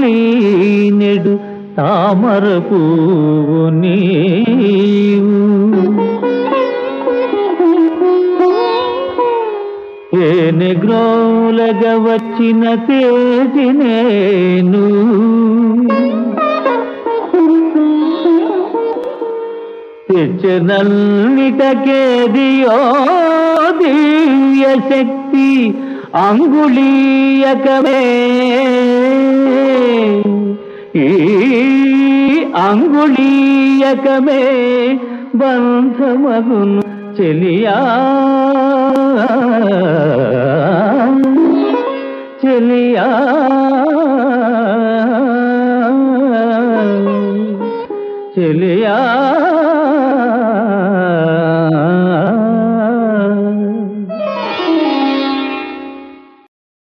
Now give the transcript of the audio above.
నెడు తామర పువ్వు నీవు ఏని గ్రోలగ వచ్చిన తేజి నేను తెచ్చనల్నిటకేదియో దివ్య శక్తి అంగుళీయకమే ఈ అంగుళీయకమే బంధమగును చెలియా చెలియా